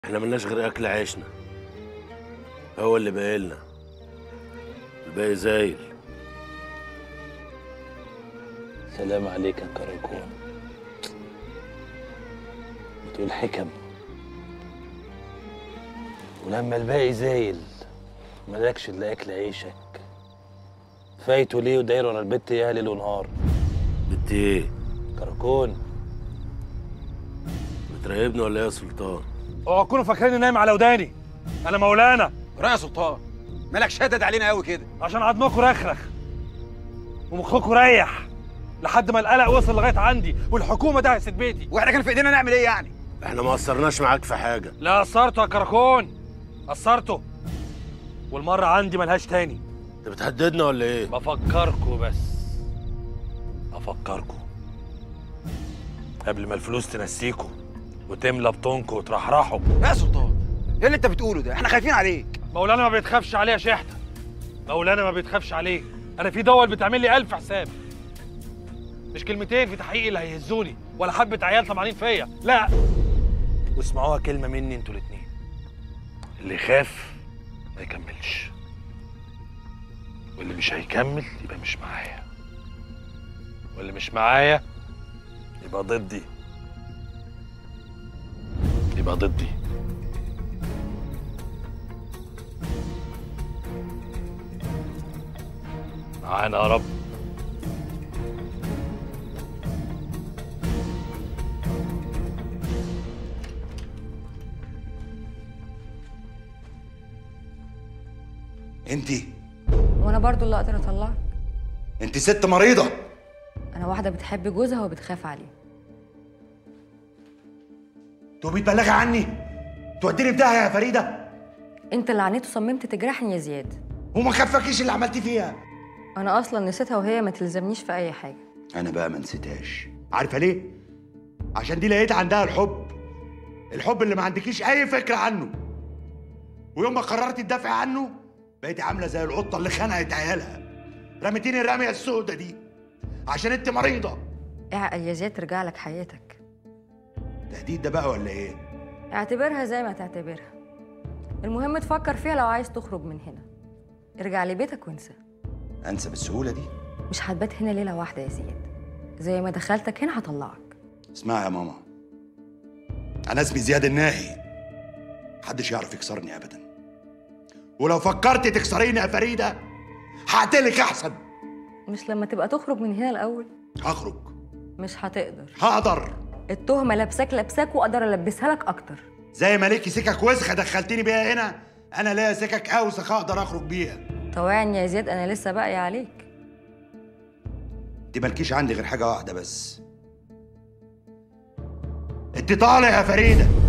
احنا ملناش غير اكل عيشنا هو اللي باقيلنا الباقي زايل سلام عليك يا كراكون بتقول حكم ولما الباقي زايل مالكش الا اكل عيشك فايته ليه وداير ورا البت يا ليل ونهار بنت ايه كراكون بتراقبني ولا ايه يا سلطان اوعوا تكونوا فاكريني نايم على وداني انا مولانا رأي يا سلطان مالك شادد علينا قوي كده عشان عضمكم رخرخ ومخكم ريح لحد ما القلق وصل لغايه عندي والحكومه دهست بيتي واحنا كان في ايدينا نعمل ايه يعني احنا ما قصرناش معاك في حاجه لا قصرته يا كراكون قصرته والمره عندي ملهاش تاني انت بتهددنا ولا ايه بفكركوا بس بفكركوا قبل ما الفلوس تنسيكوا وتملى بطونكوا وترحرحوا يا سلطان ايه اللي انت بتقوله ده احنا خايفين عليك مولانا ما بيتخافش عليه يا شحته مولانا ما بيتخافش عليه انا في دول بتعمل لي ألف حساب مش كلمتين في تحقيق اللي هيهزوني ولا حبه عيال طمعانين فيا لا واسمعوها كلمه مني انتوا الاتنين اللي يخاف ما يكملش واللي مش هيكمل يبقى مش معايا واللي مش معايا يبقى ضدي يبقى ضدي معانا يا رب انت وانا برضو اللي اقدر اطلعك انت ست مريضه انا واحده بتحب جوزها وبتخاف عليه تقومي تبلغي عني توديني في داهيه يا فريده انت اللي عنيت وصممت تجرحني يا زياد وما خفكيش اللي عملتي فيها انا اصلا نسيتها وهي ما تلزمنيش في اي حاجه انا بقى ما نسيتهاش عارفه ليه عشان دي لقيت عندها الحب الحب اللي ما عندكيش اي فكره عنه ويوم ما قررتي تدافعي عنه بقيتي عامله زي القطه اللي خنقت عيالها رميتيني الرميه السودة دي عشان انت مريضه اعقل يا زياد ترجع لك حياتك تهديد ده بقى ولا ايه اعتبرها زي ما تعتبرها المهم تفكر فيها لو عايز تخرج من هنا ارجع لبيتك وانسى انسى بالسهوله دي مش هتبات هنا ليله واحده يا زياد زي ما دخلتك هنا هطلعك اسمعي يا ماما انا اسمي زياد الناهي محدش يعرف يكسرني ابدا ولو فكرت تكسريني يا فريده هقتلك احسن مش لما تبقى تخرج من هنا الاول هخرج مش هتقدر هقدر التهمه لابساك لابساك واقدر البسها لك اكتر زي ما ليكي سكك وسخه دخلتيني بيها هنا انا ليا سكك اوسخ اقدر اخرج بيها طوعني يا زياد انا لسه باقي عليك انت مالكيش عندي غير حاجه واحده بس انت طالع يا فريده